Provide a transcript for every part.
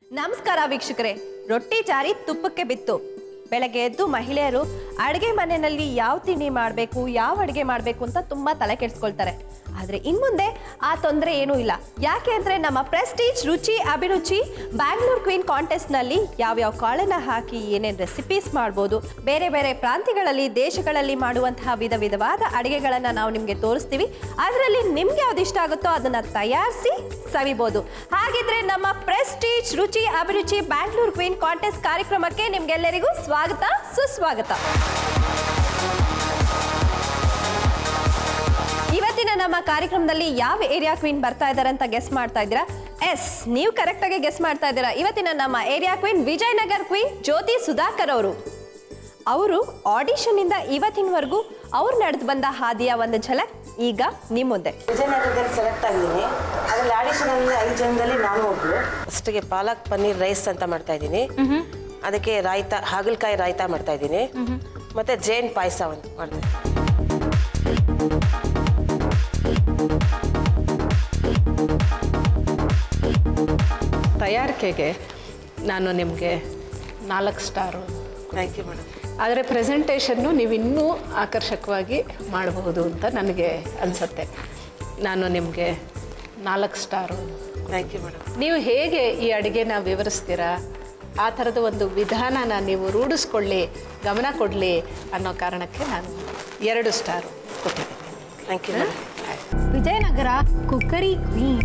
ನಮಸ್ಕಾರ ವೀಕ್ಷಕರೇ ರೊಟ್ಟಿ ಜಾರಿ ತುಪ್ಪಕ್ಕೆ ಬಿತ್ತು ಬೆಳಗ್ಗೆ ಎದ್ದು ಮಹಿಳೆಯರು ಅಡುಗೆ ಮನೆಯಲ್ಲಿ ಯಾವ ತಿಂಡಿ ಮಾಡಬೇಕು ಯಾವ ಅಡುಗೆ ಮಾಡಬೇಕು ಅಂತ ತುಂಬಾ ತಲೆ ಕೆಡಿಸ್ಕೊಳ್ತಾರೆ ಆದರೆ ಇನ್ಮುಂದೆ ಆ ತೊಂದರೆ ಏನೂ ಇಲ್ಲ ಯಾಕೆ ಅಂದರೆ ನಮ್ಮ ಪ್ರೆಸ್ಟೀಜ್ ರುಚಿ ಅಭಿರುಚಿ ಬ್ಯಾಂಗ್ಳೂರ್ ಕ್ವೀನ್ ಕಾಂಟೆಸ್ಟ್ನಲ್ಲಿ ಯಾವ್ಯಾವ ಕಾಳನ್ನ ಹಾಕಿ ಏನೇನು ರೆಸಿಪೀಸ್ ಮಾಡ್ಬೋದು ಬೇರೆ ಬೇರೆ ಪ್ರಾಂತ್ಯಗಳಲ್ಲಿ ದೇಶಗಳಲ್ಲಿ ಮಾಡುವಂತಹ ವಿಧ ವಿಧವಾದ ಅಡುಗೆಗಳನ್ನು ನಾವು ನಿಮಗೆ ತೋರಿಸ್ತೀವಿ ಅದರಲ್ಲಿ ನಿಮ್ಗೆ ಯಾವ್ದು ಇಷ್ಟ ಆಗುತ್ತೋ ಅದನ್ನ ತಯಾರಿಸಿ ಸವಿಬೋದು ಹಾಗಿದ್ರೆ ನಮ್ಮ ಪ್ರೆಸ್ಟೀಜ್ ರುಚಿ ಅಭಿರುಚಿ ಬ್ಯಾಂಗ್ಳೂರ್ ಕ್ವೀನ್ ಕಾಂಟೆಸ್ಟ್ ಕಾರ್ಯಕ್ರಮಕ್ಕೆ ನಿಮ್ಗೆಲ್ಲರಿಗೂ ಸ್ವಾಗತ ಸುಸ್ವಾಗತ ಇವತ್ತಿನ ನಮ್ಮ ಕಾರ್ಯಕ್ರಮದಲ್ಲಿ ಯಾವ ಏರಿಯಾ ಕ್ವೀನ್ ಬರ್ತಾ ಇದ್ದಾರೆ ಅಂತ ಗೆಸ್ ಮಾಡ್ತಾ ಇದ್ದೀರಾ ಎಸ್ ನೀವು ಕರೆಕ್ಟ್ ಆಗಿ ಗೆಸ್ ಮಾಡ್ತಾ ಇದ್ದೀರಾ ಇವತ್ತಿನ ನಮ್ಮ ಏರಿಯಾ ಕ್ವೀನ್ ವಿಜಯನಗರ್ ಕ್ವೀನ್ ಜ್ಯೋತಿ ಸುಧಾಕರ್ ಅವರು ಅವರು ಆಡಿಷನ್ ಇಂದ ಇವತ್ತಿನವರೆಗೂ ಅವ್ರು ನಡೆದು ಬಂದ ಹಾದಿಯ ಒಂದು ಝಲಕ್ ಈಗ ನಿಮ್ಮ ಮುಂದೆ ವಿಜಯನಗರದಲ್ಲಿ ಸೆಲೆಕ್ಟ್ ಆಗಿದ್ದೀನಿ ಅದರಲ್ಲಿ ಆಡಿಷನಲ್ಲಿ ಐದು ಜನದಲ್ಲಿ ನಾನು ಒಬ್ಳು ಫಸ್ಟಿಗೆ ಪಾಲಕ್ ಪನ್ನೀರ್ ರೈಸ್ ಅಂತ ಮಾಡ್ತಾ ಇದ್ದೀನಿ ಅದಕ್ಕೆ ರಾಯ್ತಾ ಹಾಗಲಕಾಯಿ ರಾಯ್ತಾ ಮಾಡ್ತಾ ಇದ್ದೀನಿ ಮತ್ತೆ ಜೇನ್ ಪಾಯಸ ಒಂದು ಮಾಡಿದೆ ತಯಾರಿಕೆಗೆ ನಾನು ನಿಮಗೆ ನಾಲ್ಕು ಸ್ಟಾರು ಥ್ಯಾಂಕ್ ಯು ಮೇಡಮ್ ಆದರೆ ಪ್ರೆಸೆಂಟೇಷನ್ನು ನೀವು ಇನ್ನೂ ಆಕರ್ಷಕವಾಗಿ ಮಾಡಬಹುದು ಅಂತ ನನಗೆ ಅನಿಸುತ್ತೆ ನಾನು ನಿಮಗೆ ನಾಲ್ಕು ಸ್ಟಾರು ಥ್ಯಾಂಕ್ ಯು ಮೇಡಮ್ ನೀವು ಹೇಗೆ ಈ ಅಡುಗೆನ ವಿವರಿಸ್ತೀರಾ ಆ ಥರದ ಒಂದು ವಿಧಾನನ ನೀವು ರೂಢಿಸ್ಕೊಳ್ಳಿ ಗಮನ ಕೊಡಲಿ ಅನ್ನೋ ಕಾರಣಕ್ಕೆ ನಾನು ಎರಡು ಸ್ಟಾರು ಕೊಟ್ಟಿದ್ದೀನಿ thank you madam Vijayanagar cookery queen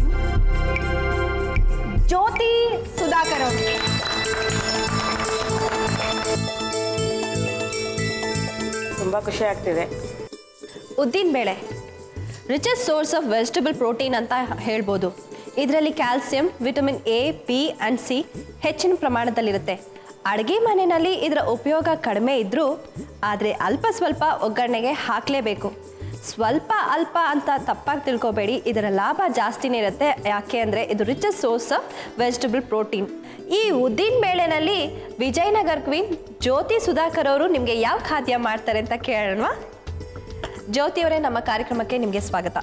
ಜ್ಯೋತಿ ಸುಧಾಕರ್ ಅವರು ತುಂಬ ಖುಷಿ ಆಗ್ತಿದೆ ಉದ್ದಿನ ಬೇಳೆ richest source of vegetable protein ಅಂತ ಹೇಳ್ಬೋದು ಇದರಲ್ಲಿ calcium vitamin A P and C ಹೆಚ್ಚಿನ ಪ್ರಮಾಣದಲ್ಲಿರುತ್ತೆ ಅಡುಗೆ ಮನೆಯಲ್ಲಿ ಇದರ ಉಪಯೋಗ ಕಡಿಮೆ ಇದ್ದರೂ ಆದರೆ ಅಲ್ಪ ಸ್ವಲ್ಪ ಒಗ್ಗರಣೆಗೆ ಹಾಕಲೇಬೇಕು ಸ್ವಲ್ಪ ಅಲ್ಪ ಅಂತ ತಪ್ಪಾಗಿ ತಿಳ್ಕೊಬೇಡಿ ಇದರ ಲಾಭ ಜಾಸ್ತಿನೇ ಇರುತ್ತೆ ಯಾಕೆ ಅಂದರೆ ಇದು richest source of vegetable protein ಈ ಉದ್ದಿನ ಬೇಳೆನಲ್ಲಿ ವಿಜಯನಗರ್ ಕ್ವೀನ್ ಜ್ಯೋತಿ ಸುಧಾಕರ್ ಅವರು ನಿಮಗೆ ಯಾವ ಖಾದ್ಯ ಮಾಡ್ತಾರೆ ಅಂತ ಕೇಳೋಣ ಜ್ಯೋತಿ ಅವರೇ ನಮ್ಮ ಕಾರ್ಯಕ್ರಮಕ್ಕೆ ನಿಮಗೆ ಸ್ವಾಗತ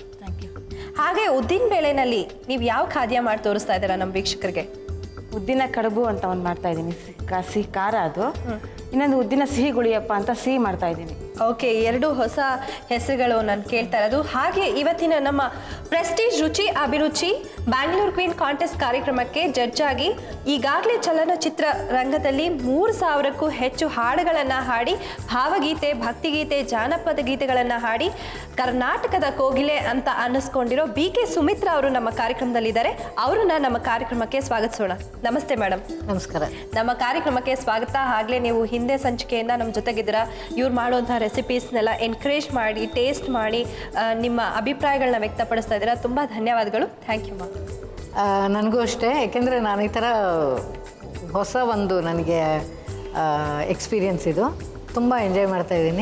ಹಾಗೆ ಉದ್ದಿನ ಬೇಳೆನಲ್ಲಿ ನೀವು ಯಾವ ಖಾದ್ಯ ಮಾಡಿ ತೋರಿಸ್ತಾ ಇದ್ದೀರಾ ನಮ್ಮ ವೀಕ್ಷಕರಿಗೆ ಉದ್ದಿನ ಕಡುಬು ಅಂತ ಒಂದು ಮಾಡ್ತಾ ಇದ್ದೀನಿ ಸಿಹಿ ಖಾರ ಅದು ಇನ್ನೊಂದು ಉದ್ದಿನ ಸಿಹಿ ಗುಳಿಯಪ್ಪ ಅಂತ ಸಿಹಿ ಮಾಡ್ತಾ ಇದ್ದೀನಿ ಓಕೆ ಎರಡು ಹೊಸ ಹೆಸರುಗಳು ನಾನು ಕೇಳ್ತಾ ಇರೋದು ಹಾಗೆ ಇವತ್ತಿನ ನಮ್ಮ ಪ್ರೆಸ್ಟೀಜ್ ರುಚಿ ಅಭಿರುಚಿ ಬ್ಯಾಂಗ್ಳೂರ್ ಕ್ವೀನ್ ಕಾಂಟೆಸ್ಟ್ ಕಾರ್ಯಕ್ರಮಕ್ಕೆ ಜಡ್ಜ್ ಆಗಿ ಈಗಾಗಲೇ ಚಲನಚಿತ್ರ ರಂಗದಲ್ಲಿ ಮೂರು ಸಾವಿರಕ್ಕೂ ಹೆಚ್ಚು ಹಾಡುಗಳನ್ನು ಹಾಡಿ ಭಾವಗೀತೆ ಭಕ್ತಿಗೀತೆ ಜಾನಪದ ಗೀತೆಗಳನ್ನು ಹಾಡಿ ಕರ್ನಾಟಕದ ಕೋಗಿಲೆ ಅಂತ ಅನ್ನಿಸ್ಕೊಂಡಿರೋ ಬಿ ಕೆ ಸುಮಿತ್ರಾ ಅವರು ನಮ್ಮ ಕಾರ್ಯಕ್ರಮದಲ್ಲಿದ್ದಾರೆ ಅವರನ್ನ ನಮ್ಮ ಕಾರ್ಯಕ್ರಮಕ್ಕೆ ಸ್ವಾಗತಿಸೋಣ ನಮಸ್ತೆ ಮೇಡಮ್ ನಮಸ್ಕಾರ ನಮ್ಮ ಕಾರ್ಯಕ್ರಮಕ್ಕೆ ಸ್ವಾಗತ ಆಗಲೇ ನೀವು ಹಿಂದೆ ಸಂಚಿಕೆಯಿಂದ ನಮ್ಮ ಜೊತೆಗಿದ್ದೀರಾ ಇವ್ರು ಮಾಡುವಂಥ ರೆಸಿಪೀಸ್ನೆಲ್ಲ ಎನ್ಕರೇಜ್ ಮಾಡಿ ಟೇಸ್ಟ್ ಮಾಡಿ ಆ, ನಿಮ್ಮ ಅಭಿಪ್ರಾಯಗಳನ್ನ ವ್ಯಕ್ತಪಡಿಸ್ತಾ ಇದ್ದೀರಾ ತುಂಬ ಧನ್ಯವಾದಗಳು ಥ್ಯಾಂಕ್ ಯು ಮಾ ಆ, ನನಗೂ ಅಷ್ಟೇ ಯಾಕೆಂದರೆ ನಾನು ಈ ಥರ ಹೊಸ ಒಂದು ನನಗೆ ಎಕ್ಸ್ಪೀರಿಯನ್ಸ್ ಇದು ತುಂಬ ಎಂಜಾಯ್ ಮಾಡ್ತಾ ಇದ್ದೀನಿ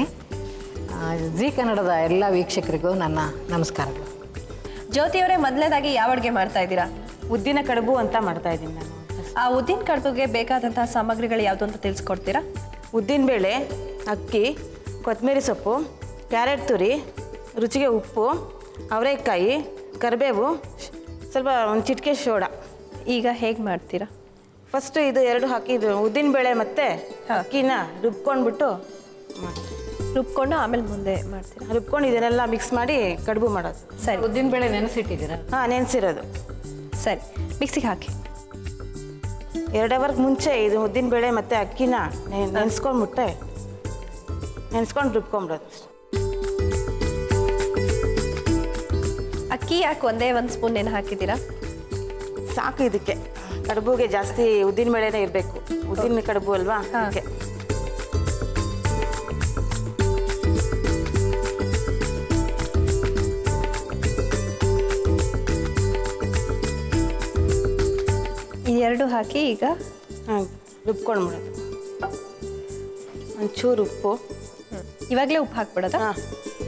ಜಿ ಕನ್ನಡದ ಎಲ್ಲ ವೀಕ್ಷಕರಿಗೂ ನನ್ನ ನಮಸ್ಕಾರಗಳು ಜ್ಯೋತಿಯವರೇ ಮೊದಲನೇದಾಗಿ ಯಾವ ಅಡುಗೆ ಮಾಡ್ತಾ ಇದ್ದೀರಾ ಉದ್ದಿನ ಕಡುಬು ಅಂತ ಮಾಡ್ತಾ ಇದ್ದೀನಿ ನಾನು ಆ ಉದ್ದಿನ ಕಡುಬಿಗೆ ಬೇಕಾದಂತಹ ಸಾಮಗ್ರಿಗಳು ಯಾವುದು ಅಂತ ತಿಳಿಸ್ಕೊಡ್ತೀರಾ ಉದ್ದಿನಬೇಳೆ ಅಕ್ಕಿ ಕೊತ್ತಂಬರಿ ಸೊಪ್ಪು ಕ್ಯಾರೆಟ್ ತುರಿ ರುಚಿಗೆ ಉಪ್ಪು ಅವರೆಕಾಯಿ ಕರಿಬೇವು ಸ್ವಲ್ಪ ಒಂದು ಚಿಟಿಕೆ ಸೋಡಾ ಈಗ ಹೇಗೆ ಮಾಡ್ತೀರಾ ಫಸ್ಟು ಇದು ಎರಡು ಹಾಕಿ ಇದು ಉದ್ದಿನಬೇಳೆ ಮತ್ತು ಹಾ. ಅಕ್ಕಿನ ರುಬ್ಕೊಂಡ್ಬಿಟ್ಟು ಮಾಡ್ತೀನಿ. ರುಬ್ಕೊಂಡು ಆಮೇಲೆ ಮುಂದೆ ಮಾಡ್ತೀರಾ ರುಬ್ಕೊಂಡು ಇದನ್ನೆಲ್ಲ ಮಿಕ್ಸ್ ಮಾಡಿ ಕಡುಬು ಮಾಡೋದು ಸರಿ ಉದ್ದಿನಬೇಳೆ ನೆನೆಸಿಟ್ಟಿದ್ದೀರಾ ಹಾಂ ನೆನೆಸಿರೋದು ಸರಿ ಮಿಕ್ಸಿಗೆ ಹಾಕಿ ಎರಡು ಅವರ್ಗೆ ಮುಂಚೆ ಇದು ಉದ್ದಿನಬೇಳೆ ಮತ್ತು ಅಕ್ಕಿನ ನೆ- ನೆನೆಸ್ಕೊಂಡ್ಬಿಟ್ಟೆ ನೆನೆಸ್ಕೊಂಡು ರುಬ್ಕೊಂಬಿಡೋದು ಅಕ್ಕಿ ಯಾಕೆ ಒಂದೇ ಒಂದು ಸ್ಪೂನ್ ನೆನೆ ಹಾಕಿದ್ದೀರಾ ಸಾಕು ಇದಕ್ಕೆ ಕಡುಬುಗೆ ಜಾಸ್ತಿ ಉದ್ದಿನ ಬೇಳೆನೇ ಇರಬೇಕು ಉದ್ದಿನ ಕಡುಬು ಅಲ್ವಾ ಹಾ. ಅದಕ್ಕೆ ಈ ಎರಡು ಹಾಕಿ ಈಗ ಹಾಂ ರುಬ್ಕೊಂಡ್ಬಿಡೋದು ಒಂಚೂರು ಉಪ್ಪು ಇವಾಗಲೇ ಉಪ್ಪು ಹಾಕ್ಬಿಡೋದಾ ಹಾಂ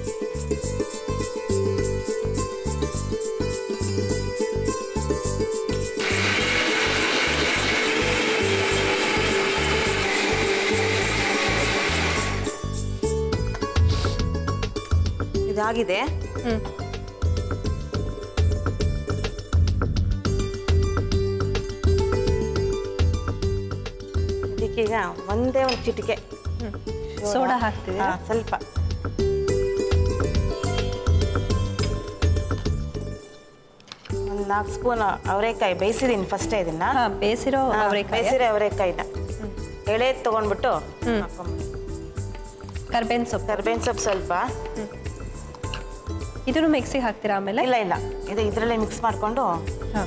ಇದಾಗಿದೆ ಹ್ಞೂ ಇದಕ್ಕೀಗ ಒಂದೇ ಒಂದು ಚಿಟಿಕೆ ಸೋಡಾ ಹಾಕ್ತೀವಿ ಹಾ, ಸ್ವಲ್ಪ ಒಂದು ನಾಲ್ಕು ಸ್ಪೂನ್ ಅವರೆಕಾಯಿ ಬೇಯಿಸಿದ್ದೀನಿ ಫಸ್ಟೇ ಇದನ್ನ ಹಾ ಬೇಸಿರೋ ಹಾ, ಅವರೆಕಾಯಿ ಬೇಯಿಸಿರೋ ಅವರೆಕಾಯಿನ ಎಳೆದು ತೊಗೊಂಡ್ಬಿಟ್ಟು ಕರ್ಬೇವಿನ ಸೊಪ್ಪು ಕರ್ಬೇವಿನ ಸೊಪ್ಪು ಸ್ವಲ್ಪ ಇದನ್ನು ಮಿಕ್ಸಿಗೆ ಹಾಕ್ತೀರಾ ಆಮೇಲೆ ಇಲ್ಲ ಇಲ್ಲ ಇದು ಇದರಲ್ಲೇ ಮಿಕ್ಸ್ ಮಾಡಿಕೊಂಡು ಹಾ.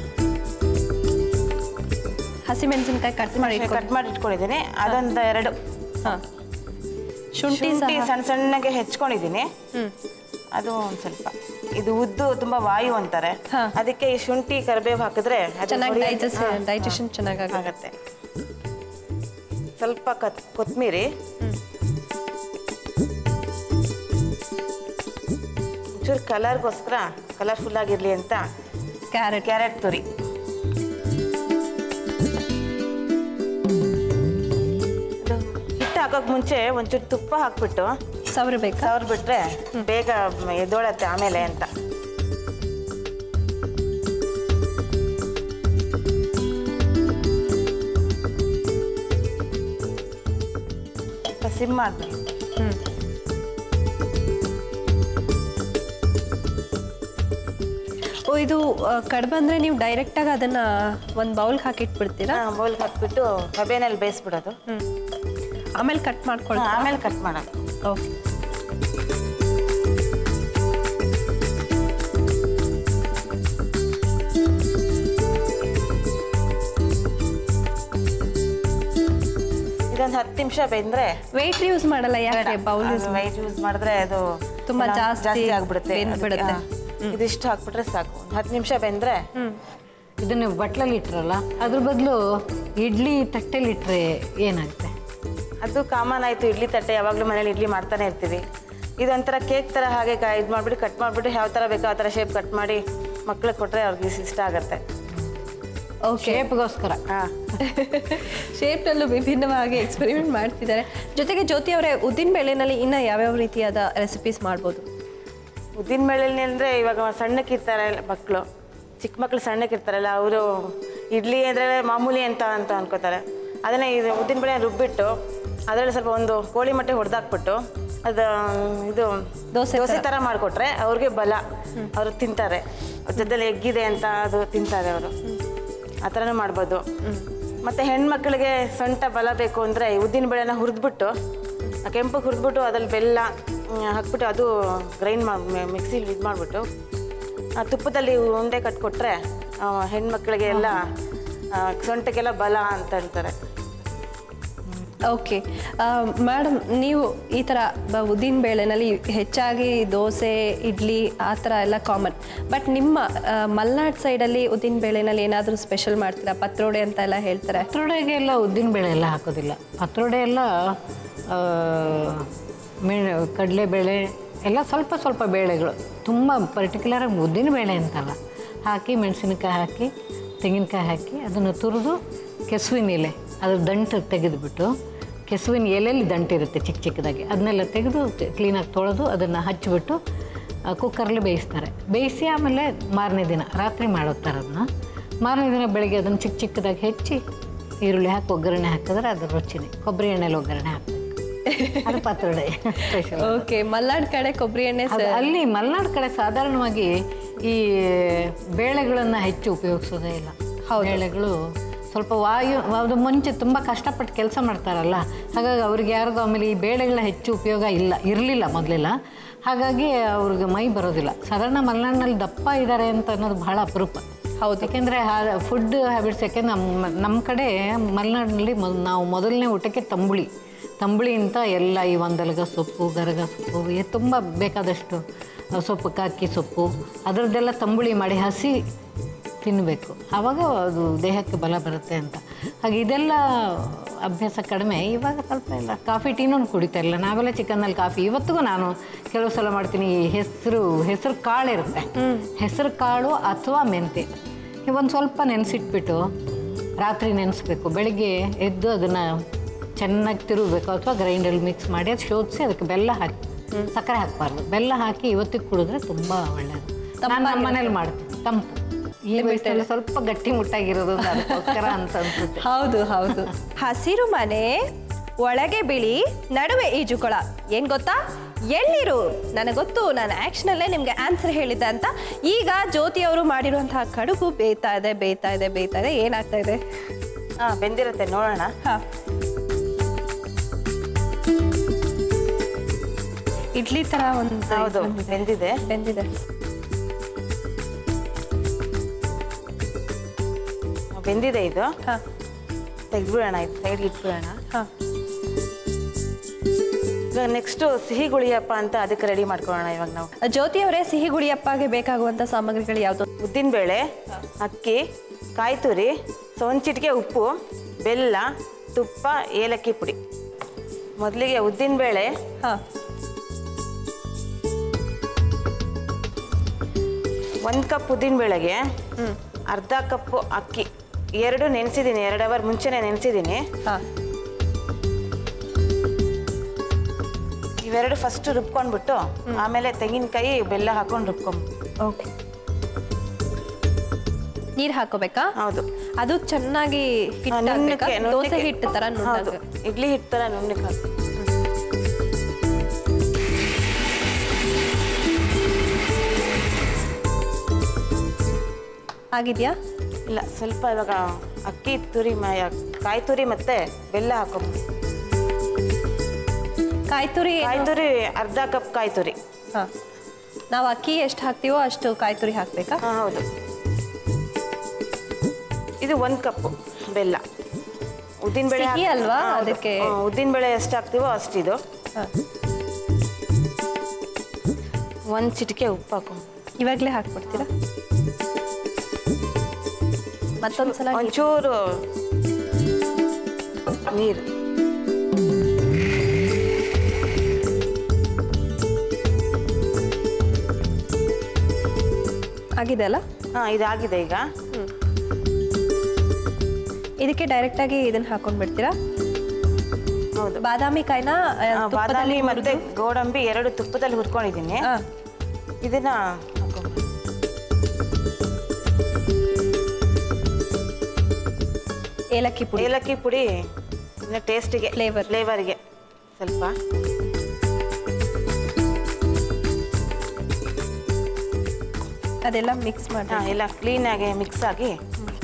ಹಸಿಮೆಣಸಿನ್ಕಾಯಿ ಕಟ್ ಮಾಡಿ ಇಟ್ಕೊಂಡು ಕಟ್ ಮಾಡಿ ಇಟ್ಕೊಂಡಿದ್ದೀನಿ ಅದೊಂದು ಎರಡು ಹಾ ಶುಂಠಿ ಶುಂಠಿ ಸಹ ಸಣ್ಣ ಸಣ್ಣಗೆ ಹೆಚ್ಕೊಂಡಿದ್ದೀನಿ ಹ್ಮ್ ಅದು ಒಂದು ಸ್ವಲ್ಪ ಇದು ಉದ್ದು ತುಂಬಾ ವಾಯು ಅಂತಾರೆ ಹಾ. ಅದಕ್ಕೆ ಈ ಶುಂಠಿ ಕರಿಬೇವು ಹಾಕಿದ್ರೆ ಅದು ಚೆನ್ನಾಗಿ ಹುರಿಯೋದು- ಡೈಜೆಸ್ಟ್ ಹಾ, ಡೈಜೆಷನ್ ಚೆನ್ನಾಗಿ ಆಗತ್ತೆ ಸ್ವಲ್ಪ ಕತ್ ಕೊತ್ತಂಬರಿ ಒಂಚೂರು ಕಲರ್ಗೋಸ್ಕರ ಕಲರ್ಫುಲ್ ಆಗಿರ್ಲಿ ಅಂತ ಕ್ಯಾರೆಟ್ ಕ್ಯಾರೆಟ್ ತುರಿ ಇದು ಹಿಟ್ಟು ಹಾಕೋಕ್ ಮುಂಚೆ ಒಂಚೂರು ತುಪ್ಪ ಹಾಕ್ಬಿಟ್ಟು ಸವರಬೇಕಾ ಸವರ್ ಬಿಟ್ರೆ ಬೇಗ ಎದ್ದೋಳತ್ತೆ ಆಮೇಲೆ ಅಂತ ಸ್ವಲ್ಪ ಸಿಮ್ ಮಾಡ್ಬಿಡಿ ಹ್ಮ್ ಓ ಇದು ಆ, ಕಡ್ಬು ಅಂದ್ರೆ ನೀವು ಡೈರೆಕ್ಟಾಗಿ ಅದನ್ನ ಒಂದು ಬೌಲ್ಗೆ ಹಾಕಿಟ್ಬಿಡ್ತೀರಾ ಬೌಲ್ಗೆ ಹಾಕ್ಬಿಟ್ಟು ಕಬೇನಲ್ಲಿ ಬೇಯಿಸ್ಬಿಡೋದು ಹ್ಮ್ ಆಮೇಲೆ ಕಟ್ ಹಾ, ಮಾಡ್ಕೊಳ್ತೀರಾ ಆಮೇಲೆ ಕಟ್ ಮಾಡೋದು ಓಕೆ ಇದೊಂದು ಹತ್ತು ನಿಮಿಷ ಬೆಂದ್ರೆ ವೆಯ್ಟ್ ಯೂಸ್ ಮಾಡಲ್ಲ ಯಾಕೆ ಬೌಲ್ ಯೂಸ್ ವೈಟ್ ಯೂಸ್ ಮಾಡಿದ್ರೆ ಅದು ತುಂಬಾ ಎಲ್ಲ ಜಾಸ್ತಿ ಜಾಸ್ತಿ ಆಗ್ಬಿಡುತ್ತೆ ಬೆಂದ್ಬಿಡುತ್ತೆ. ಅದಕ್ಕೆ, ಹಾ, ಇದಿಷ್ಟು ಹಾಕ್ಬಿಟ್ರೆ ಸಾಕು ಒಂದು ಹತ್ತು ನಿಮಿಷ ಬೆಂದ್ರೆ ಹ್ಮ್ ಇದನ್ನು ಬಟ್ಲಲ್ಲಿ ಇಟ್ರಲ್ಲ ಅದ್ರ ಬದಲು ಇಡ್ಲಿ ತಟ್ಟೆಲಿ ಇಟ್ಟರೆ ಏನಾಗುತ್ತೆ ಅದು ಕಾಮನ್ ಆಯಿತು ಇಡ್ಲಿ ತಟ್ಟೆ ಯಾವಾಗಲೂ ಮನೇಲಿ ಇಡ್ಲಿ ಮಾಡ್ತಾನೆ ಇರ್ತೀವಿ ಇದೊಂಥರ ಕೇಕ್ ಥರ ಹಾಗೆ ಕಾ ಇದು ಮಾಡಿಬಿಟ್ಟು ಕಟ್ ಮಾಡಿಬಿಟ್ಟು ಯಾವ ಥರ ಬೇಕೋ ಆ ಥರ ಶೇಪ್ ಕಟ್ ಮಾಡಿ ಮಕ್ಳಿಗೆ ಕೊಟ್ಟರೆ ಅವ್ರಿಗೆ ಇಷ್ಟ ಆಗುತ್ತೆ ಓಕೆ ಶೇಪ್ಗೋಸ್ಕರ ಹಾಂ ಶೇಪ್ನಲ್ಲೂ ವಿಭಿನ್ನವಾಗಿ ಎಕ್ಸ್ಪೆರಿಮೆಂಟ್ ಮಾಡ್ತಿದ್ದಾರೆ ಜೊತೆಗೆ ಜ್ಯೋತಿ ಅವರೇ ಉದ್ದಿನ ಬೇಳೆನಲ್ಲಿ ಇನ್ನು ಯಾವ್ಯಾವ ರೀತಿಯಾದ ರೆಸಿಪೀಸ್ ಮಾಡ್ಬೋದು ಉದ್ದಿನ ಬೇಳೆಲಿ ಅಂದರೆ ಇವಾಗ ಸಣ್ಣಕ್ಕಿರ್ತಾರೆ ಮಕ್ಕಳು ಚಿಕ್ಕ ಮಕ್ಕಳು ಸಣ್ಣಕ್ಕಿರ್ತಾರಲ್ಲ ಅವರು ಇಡ್ಲಿ ಅಂದರೆ ಮಾಮೂಲಿ ಅಂತ ಅಂತ ಅನ್ಕೋತಾರೆ ಅದನ್ನೇ ಇದು ಉದ್ದಿನ ಬೇಳೆ ರುಬ್ಬಿಟ್ಟು ಅದರಲ್ಲಿ ಸ್ವಲ್ಪ ಒಂದು ಕೋಳಿ ಮೊಟ್ಟೆ ಹೊಡೆದಾಕ್ಬಿಟ್ಟು ಅದು ಇದು ದೋಸೆ ದೋಸೆ ಥರ ಮಾಡಿಕೊಟ್ರೆ ಅವ್ರಿಗೆ ಬಲ ಅವರು ತಿಂತಾರೆ ಅದ್ರ ಜೊತೆಲಿ ಎಗ್ಗಿದೆ ಅಂತ ಅದು ತಿಂತಾರೆ ಅವರು ಆ ಥರನೂ ಮಾಡ್ಬೋದು ಮತ್ತು ಹೆಣ್ಮಕ್ಳಿಗೆ ಸೊಂಟ ಬಲ ಬೇಕು ಅಂದರೆ ಉದ್ದಿನ ಬೇಳೆನ ಹುರಿದ್ಬಿಟ್ಟು ಆ ಕೆಂಪಗೆ ಹುರಿದ್ಬಿಟ್ಟು ಅದ್ರಲ್ಲಿ ಬೆಲ್ಲ ಹ್ಮ್, ಹಾಕ್ಬಿಟ್ಟು ಅದು ಗ್ರೈಂಡ್ ಮಾಡಿ ಮಿಕ್ಸಿಲಿ ಇದು ಮಾಡಿಬಿಟ್ಟು ಆ ತುಪ್ಪದಲ್ಲಿ ಉಂಡೆ ಕಟ್ಕೊಟ್ರೆ ಆ, ಹೆಣ್ಮಕ್ಳಿಗೆ ಎಲ್ಲ ಆ, ಸೊಂಟಕ್ಕೆಲ್ಲ ಬಲ ಅಂತ ಹೇಳ್ತಾರೆ ಓಕೆ ಮೇಡಮ್ ನೀವು ಈ ಥರ ಬ- ಉದ್ದಿನ ಬೇಳೆನಲ್ಲಿ ಹೆಚ್ಚಾಗಿ ದೋಸೆ ಇಡ್ಲಿ ಆ ಥರ ಎಲ್ಲ ಕಾಮನ್ ಬಟ್ ನಿಮ್ಮ ಆ, ಮಲ್ನಾಡ್ ಸೈಡಲ್ಲಿ ಉದ್ದಿನ ಬೇಳೆನಲ್ಲಿ ಏನಾದರೂ ಸ್ಪೆಷಲ್ ಮಾಡ್ತೀರಾ ಪತ್ರೋಡೆ ಅಂತ ಎಲ್ಲ ಹೇಳ್ತಾರೆ ಪತ್ರೊಡೆಗೆ ಎಲ್ಲ ಉದ್ದಿನ ಬೇಳೆ ಎಲ್ಲ ಹಾಕೋದಿಲ್ಲ ಪತ್ರೊಡೆ ಎಲ್ಲ ಆ, ಮೆ ಕಡಲೆಬೇಳೆ ಎಲ್ಲ ಸ್ವಲ್ಪ ಸ್ವಲ್ಪ ಬೇಳೆಗಳು ತುಂಬ ಪರ್ಟಿಕ್ಯುಲರಾಗಿ ಉದ್ದಿನ ಬೇಳೆ ಅಂತಲ್ಲ ಹಾಕಿ ಮೆಣಸಿನಕಾಯಿ ಹಾಕಿ ತೆಂಗಿನಕಾಯಿ ಹಾಕಿ ಅದನ್ನು ತುರಿದು ಕೆಸುವಿನ ಎಲೆ ಅದ್ರ ದಂಟು ತೆಗೆದುಬಿಟ್ಟು ಕೆಸುವಿನ ಎಲೆಯಲ್ಲಿ ದಂಟಿರುತ್ತೆ ಚಿಕ್ಕ ಚಿಕ್ಕದಾಗಿ ಅದನ್ನೆಲ್ಲ ತೆಗೆದು ಕ್ಲೀನಾಗಿ ತೊಳೆದು ಅದನ್ನು ಹಚ್ಚಿಬಿಟ್ಟು ಕುಕ್ಕರಲ್ಲಿ ಬೇಯಿಸ್ತಾರೆ ಬೇಯಿಸಿ ಆಮೇಲೆ ಮಾರನೇ ದಿನ ರಾತ್ರಿ ಮಾಡುತ್ತಾರೆ ಅದನ್ನ ಮಾರನೇ ದಿನ ಬೆಳಗ್ಗೆ ಅದನ್ನು ಚಿಕ್ಕ ಚಿಕ್ಕದಾಗಿ ಹೆಚ್ಚಿ ಈರುಳ್ಳಿ ಹಾಕಿ ಒಗ್ಗರಣೆ ಹಾಕಿದ್ರೆ ಅದ್ರ ರುಚಿನೇ ಕೊಬ್ಬರಿ ಎಣ್ಣೆಲಿ ಒಗ್ಗರಣೆ ಹಾಕಬೇಕು ಅದು ಪತ್ರೊಡೆ ಸ್ಪೆಷಲ್ ಓಕೆ ಮಲ್ನಾಡ್ ಕಡೆ ಕೊಬ್ಬರಿ ಎಣ್ಣೆ ಸ- ಅದು ಅಲ್ಲಿ ಮಲೆನಾಡು ಕಡೆ ಸಾಧಾರಣವಾಗಿ ಈ ಬೇಳೆಗಳನ್ನು ಹೆಚ್ಚು ಉಪಯೋಗಿಸೋದೇ ಇಲ್ಲ ಬೇಳೆಗಳು ಸ್ವಲ್ಪ ವಾಯು ಅದು ಮುಂಚೆ ತುಂಬ ಕಷ್ಟಪಟ್ಟು ಕೆಲಸ ಮಾಡ್ತಾರಲ್ಲ ಹಾಗಾಗಿ ಅವ್ರಿಗೆ ಯಾರಿಗೂ ಆಮೇಲೆ ಈ ಬೇಳೆಗಳ ಹೆಚ್ಚು ಉಪಯೋಗ ಇಲ್ಲ ಇರಲಿಲ್ಲ ಮೊದಲೆಲ್ಲ ಹಾಗಾಗಿ ಅವ್ರಿಗೆ ಮೈ ಬರೋದಿಲ್ಲ ಸಾಧಾರಣ ಮಲೆನಾಡಿನಲ್ಲಿ ದಪ್ಪ ಇದ್ದಾರೆ ಅಂತ ಅನ್ನೋದು ಬಹಳ ಅಪರೂಪ ಹೌದು ಯಾಕೆಂದರೆ ಫುಡ್ ಹ್ಯಾಬಿಟ್ಸ್ ಯಾಕೆಂದ್ರೆ ನಮ್ಮ ನಮ್ಮ ಕಡೆ ಮಲೆನಾಡಿನಲ್ಲಿ ಮೊದ್ ನಾವು ಮೊದಲನೇ ಊಟಕ್ಕೆ ತಂಬುಳಿ ತಂಬುಳಿ ಅಂತ ಎಲ್ಲ ಈ ಒಂದೆಲಗ ಸೊಪ್ಪು ಗರಗ ಸೊಪ್ಪು ಇದು ತುಂಬ ಬೇಕಾದಷ್ಟು ಆ, ಸೊಪ್ಪು ಕಾಕಿ ಸೊಪ್ಪು ಅದರದ್ದೆಲ್ಲ ತಂಬುಳಿ ಮಾಡಿ ಹಸಿ ತಿನ್ನಬೇಕು ಆವಾಗ ಅದು ದೇಹಕ್ಕೆ ಬಲ ಬರುತ್ತೆ ಅಂತ ಹಾಗೆ ಇದೆಲ್ಲ ಅಭ್ಯಾಸ ಕಡಿಮೆ ಇವಾಗ ಸ್ವಲ್ಪ ಎಲ್ಲ ಕಾಫಿ ಟೀನೂ ಕುಡಿತಾ ಇಲ್ಲ ನಾವೆಲ್ಲ ಚಿಕನ್ನಲ್ಲಿ ಕಾಫಿ ಇವತ್ತಿಗೂ ನಾನು ಕೆಲವು ಸಲ ಮಾಡ್ತೀನಿ ಈ ಹೆಸರು ಹೆಸರು ಕಾಳು ಇರುತ್ತೆ ಹೆಸರು ಕಾಳು ಅಥವಾ ಮೆಂತೆ ಒಂದು ಸ್ವಲ್ಪ ನೆನೆಸಿಟ್ಬಿಟ್ಟು ರಾತ್ರಿ ನೆನೆಸ್ಬೇಕು ಬೆಳಿಗ್ಗೆ ಎದ್ದು ಅದನ್ನು ಚೆನ್ನಾಗಿ ತಿರುಗಬೇಕು ಅಥವಾ ಗ್ರೈಂಡಲ್ಲಿ ಮಿಕ್ಸ್ ಮಾಡಿ ಅದು ಶೋಧಿಸಿ ಅದಕ್ಕೆ ಬೆಲ್ಲ ಹಾಕಿ ಸಕ್ಕರೆ ಹಾಕಬಾರ್ದು ಬೆಲ್ಲ ಹಾಕಿ ಇವತ್ತಿಗೆ ಕುಡಿದ್ರೆ ತುಂಬ ಒಳ್ಳೆಯದು ನಾನು ನಮ್ಮ ಮನೇಲಿ ಮಾಡ್ತೀನಿ ತಂಪು ಈ ವಯಸ್ಸಲ್ಲಿ ಸ್ವಲ್ಪ ಗಟ್ಟಿ ಮುಟ್ಟಾಗಿರೋದು ಒಂದು ಅದಕ್ಕೋಸ್ಕರ ಅಂತ ಅನ್ಸುತ್ತೆ ಹೌದು ಹೌದು ಹಸಿರು ಮನೆ ಒಳಗೆ ಬಿಳಿ ನಡುವೆ ಈಜುಕೊಳ ಏನ್ ಗೊತ್ತಾ ಎಳ್ನೀರು ನನಗೆ ಗೊತ್ತು ನಾನು ಆ್ಯಕ್ಷನಲ್ಲೇ ನಿಮಗೆ ಆನ್ಸರ್ ಹೇಳಿದ್ದೆ ಅಂತ ಈಗ ಜ್ಯೋತಿ ಅವರು ಮಾಡಿರುವಂತಹ ಕಡುಬು ಬೇಯ್ತಾ ಇದೆ ಬೇಯ್ತಾ ಇದೆ ಬೇಯ್ತಾ ಇದೆ ಏನಾಗ್ತಾ ಇದೆ ಹಾಂ ಬೆಂದಿರುತ್ತೆ ನೋಡೋಣ ಹಾ ಇಡ್ಲಿ ತರ ಒಂದು ಹೌದು ಬೆಂದಿದೆ ಬೆಂದಿದೆ ಬೆಂದಿದೆ ಇದು ಹಾ ತೆಗೆದ್ಬಿಡೋಣ ಇದು ಸೈಡ್ಗೆ ಇಟ್ಬಿಡೋಣ ಹಾ ಇವಾಗ ನೆಕ್ಸ್ಟು ಸಿಹಿ ಗುಳಿಯಪ್ಪ ಅಂತ ಅದಕ್ಕೆ ರೆಡಿ ಮಾಡ್ಕೊಳ್ಳೋಣ ಇವಾಗ ನಾವು ಜ್ಯೋತಿ ಅವರೇ ಸಿಹಿ ಗುಡಿಯಪ್ಪಗೆ ಬೇಕಾಗುವಂತ ಸಾಮಗ್ರಿಗಳು ಯಾವುದು ಉದ್ದಿನಬೇಳೆ ಅಕ್ಕಿ ಕಾಯಿ ತುರಿ ಸೊ ಒಂದು ಚಿಟಿಕೆ ಉಪ್ಪು ಬೆಲ್ಲ ತುಪ್ಪ ಏಲಕ್ಕಿ ಪುಡಿ ಮೊದಲಿಗೆ ಉದ್ದಿನಬೇಳೆ ಹಾ ಒಂದು ಕಪ್ ಉದ್ದಿನಬೇಳೆಗೆ ಅರ್ಧ ಕಪ್ಪು ಅಕ್ಕಿ ಎರಡು ನೆನೆಸಿದ್ದೀನಿ ಎರಡು ಅವರ್ ಮುಂಚೆನೇ ನೆನೆಸಿದ್ದೀನಿ ಹಾ ಇವೆರಡು ಫಸ್ಟ್ ರುಬ್ಕೊಂಡ್ಬಿಟ್ಟು ಆಮೇಲೆ ತೆಂಗಿನಕಾಯಿ ಬೆಲ್ಲ ಹಾಕೊಂಡು ರುಬ್ಕೊಂಬ ಓಕೆ ನೀರ್ ಹಾಕೋಬೇಕಾ ಹೌದು ಅದು ಚೆನ್ನಾಗಿ ಹಿಟ್ಟು ಹಾಕ್ಬೇಕಾ? ನುಣ್ಣಕ್ಕೆ ದೋಸೆ ನುಣ್ಣಕ್ಕೆ- ಹಿಟ್ಟು ತರ ಹೌದು ನುಣ್ಣಗೆ ಇಡ್ಲಿ ಹಿಟ್ಟು ಥರ ನುಣ್ಣಕ್ಕೆ ಹಾಕಿ ಆಗಿದ್ಯಾ ಇಲ್ಲ ಸ್ವಲ್ಪ ಇವಾಗ ಅಕ್ಕಿ ತುರಿ ಮ ಕಾಯಿ ತುರಿ ಮತ್ತೆ ಬೆಲ್ಲ ಹಾಕೊಂಬ ಕಾಯಿ ತುರಿ ಏನು? ಕಾಯಿ ತುರಿ ಅರ್ಧ ಕಪ್ ಕಾಯಿ ತುರಿ ಹಾ ನಾವು ಅಕ್ಕಿ ಎಷ್ಟು ಹಾಕ್ತೀವೋ ಅಷ್ಟು ಕಾಯಿ ತುರಿ ಹಾಕ್ಬೇಕಾ ಹಾಂ ಹೌದು ಇದು ಒಂದು ಕಪ್ಪು ಬೆಲ್ಲ ಉದ್ದಿನಬೇಳೆ ಸಿಹಿ ಅಲ್ವಾ? ಅದಕ್ಕೆ- ಉದ್ದಿನಬೇಳೆ ಎಷ್ಟು ಹಾಕ್ತೀವೋ ಅಷ್ಟಿದು ಹಾ. ಒಂದು ಚಿಟಿಕೆ ಉಪ್ಪು ಹಾಕೊಂಬ ಇವಾಗ್ಲೇ ಹಾಕ್ಬಿಡ್ತೀರಾ ಮತ್ತೊಂದ್ಸಲ ನೀರ್- ಒಂಚೂರು ನೀರು ಆಗಿದೆ ಅಲ್ಲ ಹಾಂ ಇದಾಗಿದೆ ಈಗ ಇದಕ್ಕೆ ಡೈರೆಕ್ಟ್ ಆಗಿ ಇದನ್ನ ಹಾಕೊಂಡ್ ಬಿಡ್ತೀರಾ ಹೌದು ಬಾದಾಮಿ ಕಾಯಿನ ಆ, ಆ, ತುಪ್ಪದಲ್ಲಿ ಬಾದಾಮಿ ಮತ್ತೆ ಹುರ್ದು- ಗೋಡಂಬಿ ಎರಡು ತುಪ್ಪದಲ್ಲಿ ಹುರ್ಕೊಂಡಿದ್ದೀನಿ ಆ, ಇದನ್ನ ಹಾಕೊಂಬ. ಏಲಕ್ಕಿ ಪುಡಿ ಏಲಕ್ಕಿ ಪುಡಿ ಇನ್ನು ಟೇಸ್ಟಿಗೆ Flavor. ಫ್ಲೇವರ್ಗೆ ಸ್ವಲ್ಪ ಅದೆಲ್ಲ ಮಿಕ್ಸ್ ಮಾಡಿ ಹಾಂ ಎಲ್ಲ ಕ್ಲೀನಾಗಿ ಮಿಕ್ಸ್ ಆಗಿ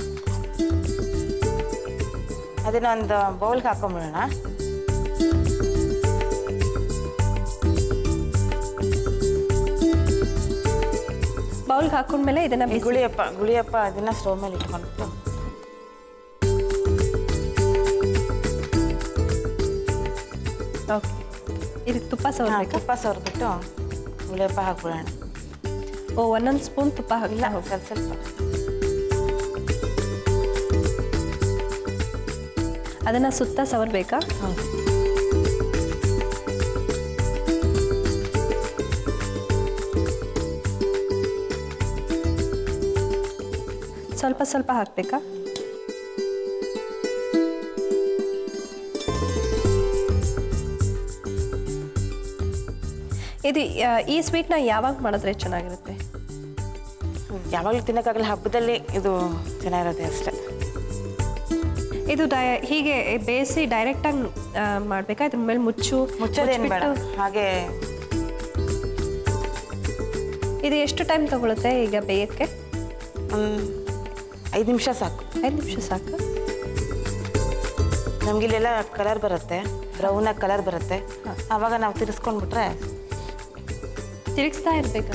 ಅದನ್ನ ಒಂದು ಬೌಲ್ಗೆ ಹಾಕೊಂಬಿಡೋಣ ಬೌಲ್ಗೆ ಹಾಕೊಂಡ್ಮೇಲೆ ಇದನ್ನ ಬಿಸಿ ಗುಳಿಯಪ್ಪ ಗುಳಿಯಪ್ಪ ಅದನ್ನ ಸ್ಟವ್ ಮೇಲೆ ಇಟ್ಕೊಂಡು ಓಕೆ ಇದಕ್ಕೆ ತುಪ್ಪ ಹಾಂ ಸವರ್ಬೇಕಾ ತುಪ್ಪ ಸವರ್ಬಿಟ್ಟು ಗುಳಿಯಪ್ಪ ಹಾಕ್ಬಿಡೋಣ ಓ ಒಂದೊಂದು ಸ್ಪೂನ್ ತುಪ್ಪ ಇಲ್ಲ ಹಾಕಿಲ್ಲ ಸ್ವಲ್ಪ ಸ್ವಲ್ಪ ಅದನ್ನ ಸುತ್ತ ಸವರ್ಬೇಕಾ ಹೌದು ಸ್ವಲ್ಪ ಸ್ವಲ್ಪ ಹಾಕ್ಬೇಕಾ ಇದು ಆ, ಈ ಸ್ವೀಟ್ನ ಯಾವಾಗ ಮಾಡಿದ್ರೆ ಚೆನ್ನಾಗಿರುತ್ತೆ ಯಾವಾಗಲೂ ತಿನ್ನೋಕ್ಕಾಗಲ್ಲ ಹಬ್ಬದಲ್ಲಿ ಇದು ಚೆನ್ನಾಗಿರುತ್ತೆ ಅಷ್ಟೇ ಇದು ಡೈ ಹೀಗೆ ಬೇಯಿಸಿ ಡೈರೆಕ್ಟಾಗಿ ಮಾಡಬೇಕಾ ಇದ್ರ ಮೇಲೆ ಮುಚ್ಚು ಮುಚ್ಚೋದೇನು ಬೇಡ ಮುಚ್ಬಿಟ್ಟು- ಹಾಗೆ ಇದು ಎಷ್ಟು ಟೈಮ್ ತಗೊಳುತ್ತೆ ಈಗ ಬೇಯಕ್ಕೆ ಒಂದು ಐದು ನಿಮಿಷ ಸಾಕು ಐದು ನಿಮಿಷ ಸಾಕು ನಮ್ಗೆ ಇಲ್ಲೆಲ್ಲ ಕಲರ್ ಬರುತ್ತೆ ಬ್ರೌನಾಗಿ ಕಲರ್ ಬರುತ್ತೆ ಆವಾಗ ನಾವು ತಿರ್ಸ್ಕೊಂಡ್ಬಿಟ್ರೆ ತಿರುಗಿಸ್ತಾ ಇರ್ಬೇಕಾ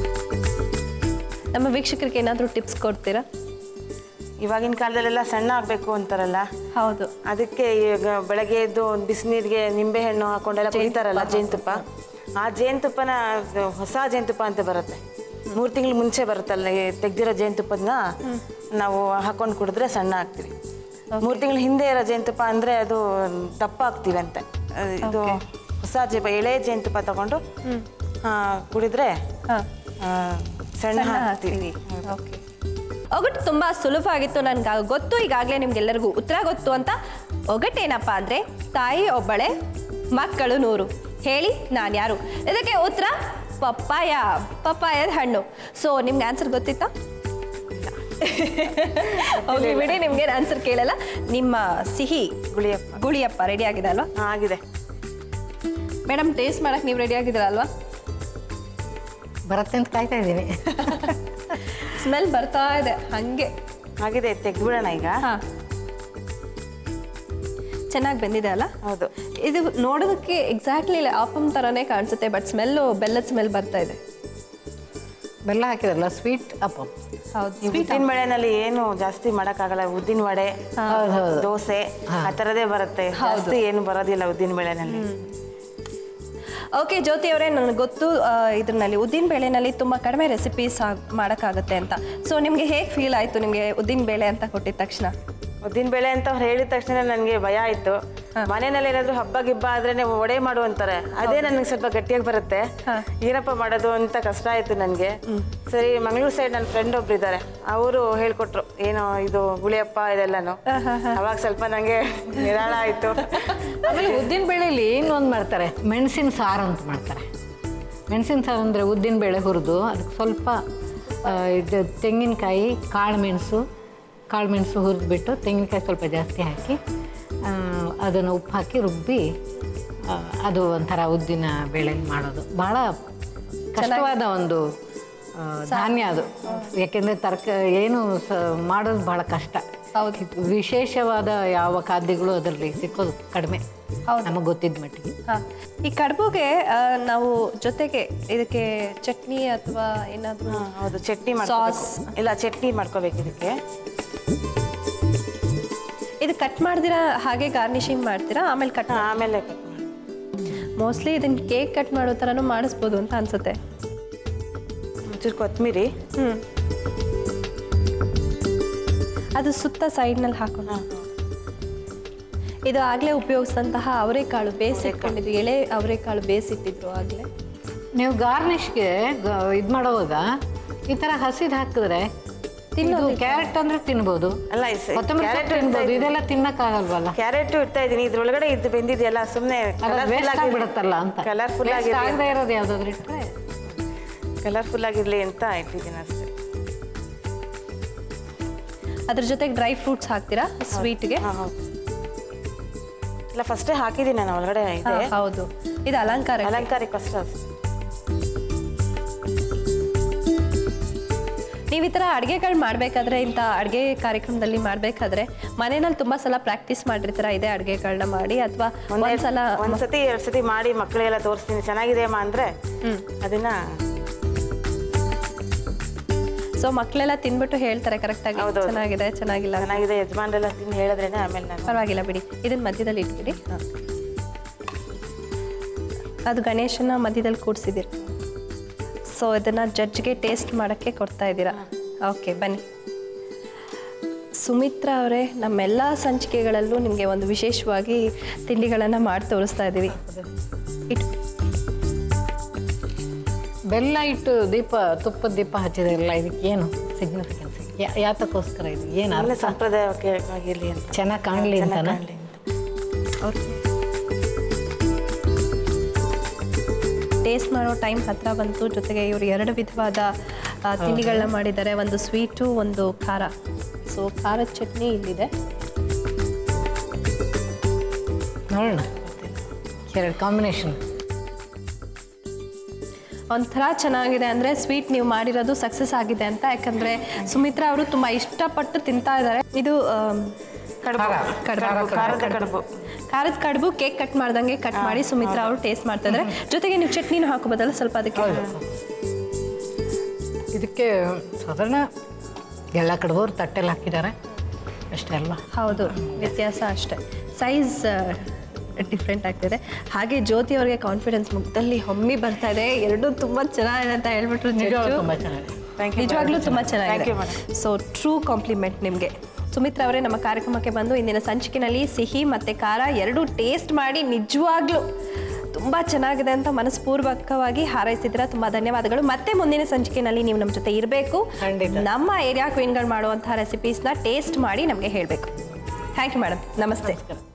ನಮ್ಮ ವೀಕ್ಷಕರಿಗೆ ಏನಾದರೂ ಟಿಪ್ಸ್ ಕೊಡ್ತೀರಾ ಇವಾಗಿನ ಕಾಲದಲ್ಲೆಲ್ಲ ಸಣ್ಣ ಆಗಬೇಕು ಅಂತಾರಲ್ಲ ಹೌದು ಅದಕ್ಕೆ ಈಗ ಬೆಳಗ್ಗೆ ಎದ್ದು ಒಂದು ಬಿಸಿನೀರಿಗೆ ನಿಂಬೆಹಣ್ಣು ಹಾಕೊಂಡೆಲ್ಲ ಕುಡಿತಾರಲ್ಲ ಜೇನುತುಪ್ಪ ಆ ಜೇನುತುಪ್ಪನ ಅದು ಹೊಸ ಜೇನುತುಪ್ಪ ಅಂತ ಬರುತ್ತೆ ಮೂರು ತಿಂಗಳು ಮುಂಚೆ ಬರುತ್ತಲ್ಲ ಈ ತೆಗ್ದಿರೋ ಜೇನುತುಪ್ಪದನ್ನ ನಾವು ಹಾಕೊಂಡು ಕುಡಿದ್ರೆ ಸಣ್ಣ ಆಗ್ತೀವಿ ಮೂರು ತಿಂಗಳ ಹಿಂದೆ ಇರೋ ಜೇನುತುಪ್ಪ ಅಂದರೆ ಅದು ದಪ್ಪ ಆಗ್ತೀವಿ ಅಂತೆ ಅದು ಇದು ಹೊಸ ಜೇ ಎಳೆ ಜೇನುತುಪ್ಪ ತಗೊಂಡು ಆ, ಕುಡಿದ್ರೆ ಹಾಂ ಆ, ಸಣ್ಣ ಸಣ್ಣ ಆಗ್ತೀವಿ ಹಾಕ್ತೀವಿ ಓಕೆ ಒಗಟು ತುಂಬ ಸುಲಭ ಆಗಿತ್ತು ನನ್ಗೆ ಗೊತ್ತು ಈಗಾಗಲೇ ನಿಮ್ಗೆಲ್ಲರಿಗೂ ಉತ್ತರ ಗೊತ್ತು ಅಂತ ಒಗಟೇನಪ್ಪ ಅಂದರೆ ತಾಯಿ ಒಬ್ಬಳೆ ಮಕ್ಕಳು ನೂರು ಹೇಳಿ ನಾನು ಯಾರು ಇದಕ್ಕೆ ಉತ್ತರ ಪಪ್ಪಾಯ ಪಪ್ಪಾಯದ ಹಣ್ಣು ಸೊ ನಿಮ್ಗೆ ಆನ್ಸರ್ ಗೊತ್ತಿತ್ತಾ ಹೋಗಿ ಬಿಡಿ ನಿಮ್ಗೆ ಆನ್ಸರ್ ಕೇಳಲ್ಲ ನಿಮ್ಮ ಸಿಹಿ ಗುಳಿಯಪ್ಪ ಗುಳಿಯಪ್ಪ ರೆಡಿ ಆಗಿದೆ ಅಲ್ವಾ ಹಾ, ಆಗಿದೆ ಮೇಡಮ್ ಟೇಸ್ಟ್ ಮಾಡಕ್ ನೀವು ರೆಡಿ ಆಗಿದ್ದೀರಾ ಅಲ್ವಾ ಬರುತ್ತೆ ಅಂತ ಕಾಯ್ತಾ ಇದ್ದೀನಿ ಸ್ಮೆಲ್ ಬರ್ತಾ ಇದೆ ಹಂಗೆ ಆಗಿದೆ ತೆಗ್ದ್ಬಿಡೋಣ ಈಗ ಹಾ ಚೆನ್ನಾಗಿ ಬಂದಿದೆ ಅಲ್ಲ ಹೌದು ಇದು ನೋಡೋದಕ್ಕೆ ಎಕ್ಸಾಕ್ಟ್ಲಿ ಆಪಮ್ ಥರನೇ ಕಾಣಿಸುತ್ತೆ ಬಟ್ ಸ್ಮೆಲ್ಲು ಬೆಲ್ಲದ ಸ್ಮೆಲ್ ಬರ್ತಾ ಇದೆ ಬೆಲ್ಲ ಹಾಕಿರಲ್ಲ ಸ್ವೀಟ್ ಅಪ್ಪ ಹೌದು ಈ ಉದ್ದಿನ ಬೇಳೆನಲ್ಲಿ ಏನು ಜಾಸ್ತಿ ಮಾಡೋಕ್ಕಾಗಲ್ಲ ಉದ್ದಿನ ವಡೆ ಹೌದು ಹೌದು ದೋಸೆ ಆ ಥರದೇ ಬರುತ್ತೆ ಜಾಸ್ತಿ ಏನು ಬರೋದಿಲ್ಲ ಉದ್ದಿನ ಬೇಳೆನಲ್ಲಿ ಓಕೆ ಜ್ಯೋತಿ ಅವರೇ ನನಗೆ ಗೊತ್ತು ಆ, ಇದ್ರಲ್ಲಿ ಉದ್ದಿನ ಬೇಳೆನಲ್ಲಿ ತುಂಬ ಕಡಿಮೆ ರೆಸಿಪೀಸ್ ಮಾಡೋಕ್ಕಾಗುತ್ತೆ ಅಂತ ಸೊ ನಿಮಗೆ ಹೇಗೆ ಫೀಲ್ ಆಯಿತು ನಿಮಗೆ ಉದ್ದಿನ ಬೇಳೆ ಅಂತ ಕೊಟ್ಟಿದ ತಕ್ಷಣ ಉದ್ದಿನ ಬೇಳೆ ಅಂತ ಅವ್ರು ಹೇಳಿದ ತಕ್ಷಣ ನನಗೆ ಭಯ ಆಯ್ತು ಮನೆಯಲ್ಲಿ ಏನಾದ್ರು ಹಬ್ಬ ಗಿಬ್ಬ ಆದ್ರೆ ಒಡೆ ಮಾಡು ಅಂತಾರೆ ಅದೇ ನನಗೆ ಸ್ವಲ್ಪ ಗಟ್ಟಿಯಾಗಿ ಬರುತ್ತೆ ಏನಪ್ಪ ಮಾಡೋದು ಅಂತ ಕಷ್ಟ ಆಯ್ತು ನನಗೆ ಸರಿ ಮಂಗಳೂರು ಸೈಡ್ ನನ್ನ ಫ್ರೆಂಡ್ ಒಬ್ರು ಇದ್ದಾರೆ ಅವರು ಹೇಳ್ಕೊಟ್ರು ಏನು ಇದು ಗುಳಿಯಪ್ಪ ಇದೆಲ್ಲಾನು ಅವಾಗ ಸ್ವಲ್ಪ ನನಗೆ ನಿರಾಳ ಆಯ್ತು ಆಮೇಲೆ ಉದ್ದಿನ ಬೇಳೆಯಲ್ಲಿ ಇನ್ನೊಂದು ಮಾಡ್ತಾರೆ ಮೆಣಸಿನ ಸಾರು ಅಂತ ಮಾಡ್ತಾರೆ ಮೆಣಸಿನ ಸಾರು ಅಂದರೆ ಉದ್ದಿನ ಬೇಳೆ ಹುರಿದು ಅದಕ್ಕೆ ಸ್ವಲ್ಪ ಆ, ಇದು ತೆಂಗಿನಕಾಯಿ ಕಾಳು ಮೆಣಸು ಕಾಳು ಮೆಣಸು ಹುರಿದ್ಬಿಟ್ಟು ತೆಂಗಿನಕಾಯಿ ಸ್ವಲ್ಪ ಜಾಸ್ತಿ ಹಾಕಿ ಅದನ್ನು ಉಪ್ಪು ಹಾಕಿ ರುಬ್ಬಿ ಆ, ಅದು ಒಂಥರ ಉದ್ದಿನ ಬೇಳೆ ಮಾಡೋದು ಭಾಳ ಕಷ್ಟವಾದ ಒಂದು ಆ, ಧಾನ್ಯ ಅದು ಯಾಕೆಂದರೆ ತರ್ಕ ಏನು ಸ ಮಾಡೋದು ಭಾಳ ಕಷ್ಟ ಹೌದು ವಿಶೇಷವಾದ ಯಾವ ಖಾದ್ಯಗಳು ಅದರಲ್ಲಿ ಸಿಕ್ಕೋದು ಕಡಿಮೆ ನಮಗೆ ಗೊತ್ತಿದ್ದ ಮಟ್ಟಿಗೆ ಹಾಂ ಈ ಕಡುಬುಗೆ ಆ, ನಾವು ಜೊತೆಗೆ ಇದಕ್ಕೆ ಚಟ್ನಿ ಅಥವಾ ಏನಾದರೂ ಹಾ, ಹೌದು ಚಟ್ನಿ ಸಾಸ್ ಮಾಡ್ಕೋಬೇಕು ಇಲ್ಲ ಚಟ್ನಿ ಮಾಡ್ಕೋಬೇಕು ಇದಕ್ಕೆ ಇದು ಕಟ್ ಮಾಡ್ದಿರಾ ಹಾಗೆ ಗಾರ್ನಿಶಿಂಗ್ ಮಾಡ್ತೀರಾ ಆಮೇಲೆ ಕಟ್ ಹಾ, ಆಮೇಲೆ cut ಮಾಡಿ. ಮೋಸ್ಟ್ಲಿ ಇದನ್ನ ಕೇಕ್ ಕಟ್ ಮಾಡೋ ಥರನೂ ಮಾಡಿಸ್ಬೋದು ಅಂತ ಅನ್ಸುತ್ತೆ ಒಂಚೂರು ಕೊತ್ತಂಬರಿ ಹ್ಞೂ ಅದು ಸುತ್ತ ಸೈಡ್ನಲ್ಲಿ ಹಾಕೋಣ ಇದು ಆಗಲೇ ಉಪಯೋಗಿಸಿದಂತಹ ಅವರೆಕಾಳು ಬೇಯಿಸಿಟ್ಕೊಂಡಿದ್ದು ಎಳೆ ಅವರೆಕಾಳು ಬೇಯಿಸಿಟ್ಟಿದ್ರು ಆಗಲೇ ನೀವು ಗಾರ್ನಿಷ್ಗೆ ಇದು ಮಾಡೋವಾಗ ಈ ಥರ ಹಸಿದು ಹಾಕಿದ್ರೆ ತಿನ್ನೋದು ಕ್ಯಾರೆಟ್ ಅಂದ್ರೆ ತಿನ್ಬೋದು ಅಲ್ಲ ಈ ಸ- ಕೊತ್ತಂಬರಿ ಕ್ಯಾರೆಟ್ ಸೊಪ್ಪು ತಿನ್ಬೋದು ಇದೆಲ್ಲ ತಿನ್ನಕ್ಕಾಗಲ್ವಲ್ಲ ಕ್ಯಾರೆಟ್ ಇಡ್ತಾ ಇದೀನಿ ಇದ್ರೊಳಗಡೆ ಇದ್ದು ಬೆಂದಿದೆಯಲ್ಲ ಸುಮ್ಮನೆ ವೇಸ್ಟ್ ಆಗಿಬಿಡುತ್ತಲ್ಲ ಅಂತ ಕಲರ್ಫುಲ್ Waste ಆಗಿರ್ಲಿ ಆಗದೆ ಇರೋದು ಯಾವ್ದಾದ್ರು ಇಟ್ಟರೆ ಕಲರ್ಫುಲ್ ಆಗಿರ್ಲಿ ಅಂತ ಇಟ್ಟಿದ್ದೀನಿ ಅಷ್ಟೇ ಅದ್ರ ಜೊತೆಗೆ ಡ್ರೈ ಫ್ರೂಟ್ಸ್ ಹಾಕ್ತೀರಾ ಸ್ವೀಟ್ಗೆ ಹಾ ಹೌದು ಇಲ್ಲ ಫಸ್ಟೇ ಹಾಕಿದ್ದೀನಿ ನಾನು ಒಳಗಡೆ ಇದೆ ಹೌದು ಇದು ಅಲಂಕಾರ ಅಲಂಕಾರಕ್ಕೋಸ್ಕರ ಅಷ್ಟೇ. ನೀವು ಈ ಥರ ಅಡುಗೆಗಳು ಮಾಡಬೇಕಾದ್ರೆ ಇಂಥ ಅಡುಗೆ ಕಾರ್ಯಕ್ರಮದಲ್ಲಿ ಮಾಡಬೇಕಾದ್ರೆ ಮನೆಯಲ್ಲಿ ತುಂಬ ಸಲ ಪ್ರಾಕ್ಟೀಸ್ ಮಾಡಿರ್ತೀರ ಇದೇ ಅಡುಗೆಗಳನ್ನ ಮಾಡಿ ಅಥವಾ ಒಂದ್ಸಲ ಒಂದ್ಸತಿ ಎರಡ್ ಸತಿ ಮಾಡಿ ಮಕ್ಕಳಿಗೆಲ್ಲ ತೋರಿಸ್ತೀನಿ ಚೆನ್ನಾಗಿದೆ ಅಮ್ಮ ಅಂದ್ರೆ ಅದನ್ನ ಸೊ ಮಕ್ಕಳೆಲ್ಲ ತಿನ್ಬಿಟ್ಟು ಹೇಳ್ತಾರೆ ಕರೆಕ್ಟಾಗಿ ಹೌದೌದು. ಚೆನ್ನಾಗಿದೆ ಚೆನ್ನಾಗಿಲ್ಲ ಚೆನ್ನಾಗಿದೆ ಯಜಮಾನ್ರೆಲ್ಲ ತಿಂದು ಹೇಳಿದ್ರೇನೆ ಆಮೇಲೆ ನಾನು ಪರವಾಗಿಲ್ಲ ಬಿಡಿ ಇದನ್ನ ಮಧ್ಯದಲ್ಲಿ ಇಟ್ಬಿಡಿ ಅದು ಗಣೇಶನ ಮಧ್ಯದಲ್ಲಿ ಕೂಡಿಸಿದ್ದೀರಿ ಸೊ ಇದನ್ನ ಜಡ್ಜ್ಗೆ ಟೇಸ್ಟ್ ಮಾಡೋಕ್ಕೆ ಕೊಡ್ತಾ ಇದ್ದೀರಾ ಓಕೆ ಬನ್ನಿ ಸುಮಿತ್ರಾ ಅವರೇ ನಮ್ಮೆಲ್ಲ ಸಂಚಿಕೆಗಳಲ್ಲೂ ನಿಮಗೆ ಒಂದು ವಿಶೇಷವಾಗಿ ತಿಂಡಿಗಳನ್ನು ಮಾಡಿ ತೋರಿಸ್ತಾ ಇದ್ದೀವಿ ಇಟ್ ಬೆಲ್ಲ ಇಟ್ಟು ದೀಪ ತುಪ್ಪದ ದೀಪ ಹಚ್ಚಿದ್ರಲ್ಲ ಇದಕ್ಕೆ ಏನು ಸಿಗ್ನಿಫಿಕೆನ್ಸ್ ಯಾತಕ್ಕೋಸ್ಕರ ಇದು ಏನು ಒಳ್ಳೆ ಅರ್ಥ ಸಂಪ್ರದಾಯಕ್ಕೆ ಆಗಿರ್ಲಿ ಅಂತ ಚೆನ್ನಾಗಿ ಕಾಣಲಿ ಚೆನ್ನಾಗ್ ಅಂತನಾ ಕಾಣ್ಲಿ ಅಂತ. ಟೇಸ್ಟ್ ಮಾಡೋ ಟೈಮ್ ಹತ್ರ ಬಂತು ಜೊತೆಗೆ ಇವರು ಎರಡು ವಿಧವಾದ ಆ, ತಿಂಡಿಗಳನ್ನ ಮಾಡಿದ್ದಾರೆ ಒಂದು ಸ್ವೀಟು ಒಂದು ಖಾರ ಸೊ ಖಾರದ ಚಟ್ನಿ ಇಲ್ಲಿದೆ ನೋಡೋಣ ಎರಡು ಕಾಂಬಿನೇಷನ್ ಒಂಥರ ಚೆನ್ನಾಗಿದೆ ಅಂದರೆ ಸ್ವೀಟ್ ನೀವು ಮಾಡಿರೋದು ಸಕ್ಸಸ್ ಆಗಿದೆ ಅಂತ ಯಾಕಂದರೆ ಸುಮಿತ್ರಾ ಅವರು ತುಂಬ ಇಷ್ಟಪಟ್ಟು ತಿಂತಾ ಇದ್ದಾರೆ ಇದು ಆಮ್, ಕಡುಬು ಕಡುಬು. ಖಾರದ ಕಡುಬು ಖಾರದ ಕಡುಬು ಕೇಕ್ ಕಟ್ ಮಾಡ್ದಂಗೆ ಕಟ್ ಮಾಡಿ ಸುಮಿತ್ರಾ ಅವರು ಟೇಸ್ಟ್ ಮಾಡ್ತಾ ಇದ್ದಾರೆ ಜೊತೆಗೆ ನೀವು ಚಟ್ನಿನೂ ಹಾಕೋಬೋದಲ್ಲ ಸ್ವಲ್ಪ ಅದಕ್ಕೆ ಇದಕ್ಕೆ ಸಾಧಾರಣ ಎಲ್ಲ ಕಡಬೋರು ತಟ್ಟೆಲ್ಲಿ ಹಾಕಿದ್ದಾರೆ ಅಷ್ಟೇ ಅಲ್ವಾ ಹೌದು ವ್ಯತ್ಯಾಸ ಅಷ್ಟೇ ಸೈಜ್ ಡಿಫ್ರೆಂಟ್ ಆಗ್ತಿದೆ ಹಾಗೆ ಜ್ಯೋತಿ ಅವರಿಗೆ ಕಾನ್ಫಿಡೆನ್ಸ್ ಮುಖದಲ್ಲಿ ಹೊಮ್ಮಿ ಬರ್ತಾ ಇದೆ ಎರಡೂ ತುಂಬ ಚೆನ್ನಾಗಿದೆ ಅಂತ ಹೇಳ್ಬಿಟ್ರು ನಿಜವಾಗ್ಲೂ ಜಡ್ಜು. ತುಂಬ ಚೆನ್ನಾಗಿದೆ Thank you, ನಿಜವಾಗ್ಲೂ madam. ತುಂಬ Thank ಚೆನ್ನಾಗಿದೆ you, madam. So true compliment ನಿಮಗೆ ಸುಮಿತ್ರಾ ಅವರೇ ನಮ್ಮ ಕಾರ್ಯಕ್ರಮಕ್ಕೆ ಬಂದು ಇಂದಿನ ಸಂಚಿಕೆನಲ್ಲಿ ಸಿಹಿ ಮತ್ತು ಖಾರ ಎರಡೂ ಟೇಸ್ಟ್ ಮಾಡಿ ನಿಜವಾಗ್ಲೂ ತುಂಬ ಚೆನ್ನಾಗಿದೆ ಅಂತ ಮನಸ್ಪೂರ್ವಕವಾಗಿ ಹಾರೈಸಿದ್ರ ತುಂಬ ಧನ್ಯವಾದಗಳು ಮತ್ತೆ ಮುಂದಿನ ಸಂಚಿಕೆನಲ್ಲಿ ನೀವು ನಮ್ಮ ಜೊತೆ ಇರಬೇಕು ಖಂಡಿತ. ನಮ್ಮ ಏರಿಯಾ ಕ್ವೀನ್ಗಳು ಮಾಡುವಂಥ ರೆಸಿಪೀಸ್ನ ಟೇಸ್ಟ್ ಮಾಡಿ ನಮಗೆ ಹೇಳಬೇಕು ಥ್ಯಾಂಕ್ ಯು ಮೇಡಮ್ ನಮಸ್ತೆ